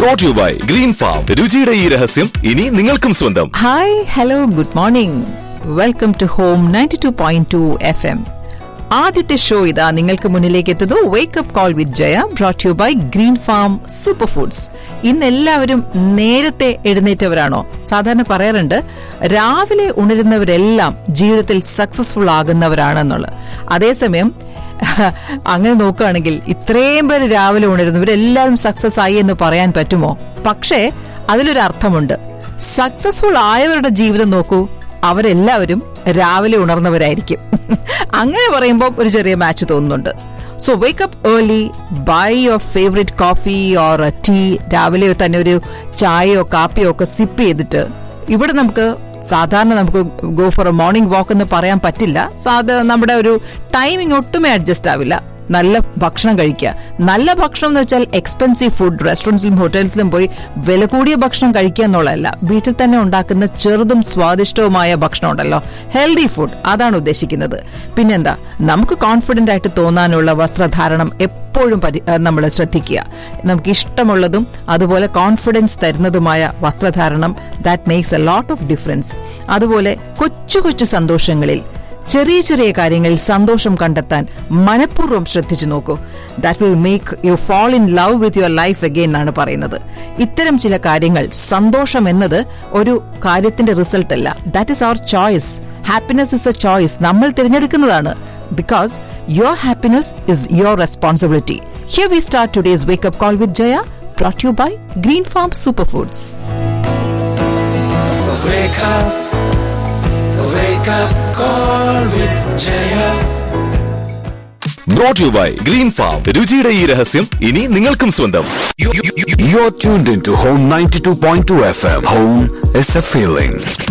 Brought you by green farm രുചിയുടെ ഈ രഹസ്യം ഇനി നിങ്ങൾക്കും സ്വന്തം hi hello good morning welcome to home ninety two point two F M ആദ്യത്തെ ഷോ ഇതാ നിങ്ങൾക്ക് മുന്നിലേക്ക് എത്തുന്നു wake up call with Jaya brought you by green farm super foods ഇന്ന് എല്ലാവരും നേരത്തെ എഴുന്നേറ്റവരാണോ സാധാരണ പറയാറുണ്ട് രാവിലെ ഉണരുന്നവരെല്ലാം ജീവിതത്തിൽ സക്സസ്ഫുൾ ആകുന്നവരാണെന്നുള്ളത് അതേസമയം അങ്ങനെ നോക്കുകയാണെങ്കിൽ ഇത്രയും പേര് രാവിലെ ഉണരുന്നു ഇവരെല്ലാവരും സക്സസ് ആയി എന്ന് പറയാൻ പറ്റുമോ പക്ഷേ അതിലൊരു അർത്ഥമുണ്ട് സക്സസ്ഫുൾ ആയവരുടെ ജീവിതം നോക്കൂ അവരെല്ലാവരും രാവിലെ ഉണർന്നവരായിരിക്കും അങ്ങനെ പറയുമ്പോൾ ഒരു ചെറിയ മാച്ച് തോന്നുന്നുണ്ട് so wake up early by your favourite coffee or tea രാവിലെ തന്നെ ഒരു ചായയോ കാപ്പിയോ ഒക്കെ സിപ്പ് ചെയ്തിട്ട് ഇവിടെ നമുക്ക് സാധാരണ നമുക്ക് go for a morning walk എന്ന് പറയാൻ പറ്റില്ല സാധാ നമ്മുടെ ഒരു ടൈമിംഗ് ഒട്ടുമേ അഡ്ജസ്റ്റ് ആവില്ല നല്ല ഭക്ഷണം കഴിക്കുക നല്ല ഭക്ഷണം എന്ന് വെച്ചാൽ എക്സ്പെൻസീവ് ഫുഡ് റെസ്റ്റോറൻറ്റ്സിലും ഹോട്ടൽസിലും പോയി വില കൂടിയ ഭക്ഷണം കഴിക്കുക എന്നുള്ളതല്ല വീട്ടിൽ തന്നെ ഉണ്ടാക്കുന്ന ചെറുതും സ്വാദിഷ്ടവുമായ ഭക്ഷണം ഉണ്ടല്ലോ ഹെൽത്തി ഫുഡ് അതാണ് ഉദ്ദേശിക്കുന്നത് പിന്നെന്താ നമുക്ക് കോൺഫിഡന്റ് ആയിട്ട് തോന്നാനുള്ള വസ്ത്രധാരണം എപ്പോഴും നമ്മൾ ശ്രദ്ധിക്കുക നമുക്ക് ഇഷ്ടമുള്ളതും അതുപോലെ കോൺഫിഡൻസ് തരുന്നതുമായ വസ്ത്രധാരണം that makes a lot of difference അതുപോലെ കൊച്ചു കൊച്ചു സന്തോഷങ്ങളിൽ ചെറിയ ചെറിയ കാര്യങ്ങളിൽ സന്തോഷം കണ്ടെത്താൻ മനഃപൂർവ്വം ശ്രദ്ധിച്ചു നോക്കൂ that will make you fall in love with your life again എന്നാണ് പറയുന്നത് ഇത്തരം ചില കാര്യങ്ങൾ സന്തോഷം എന്നത് ഒരു കാര്യത്തിന്റെ റിസൾട്ട് അല്ല that is our choice happiness is a choice നമ്മൾ തിരഞ്ഞെടുക്കുന്നതാണ് because your happiness is your responsibility here we start today's wake up call with Jaya brought you by Green Farm Superfoods. Wake up, wake up, call with Jaya. Brought you by green farm രുചിയുടെ ഈ രഹസ്യം ഇനി നിങ്ങൾക്കും സ്വന്തം You're tuned into Home 92.2 FM. Home is a feeling.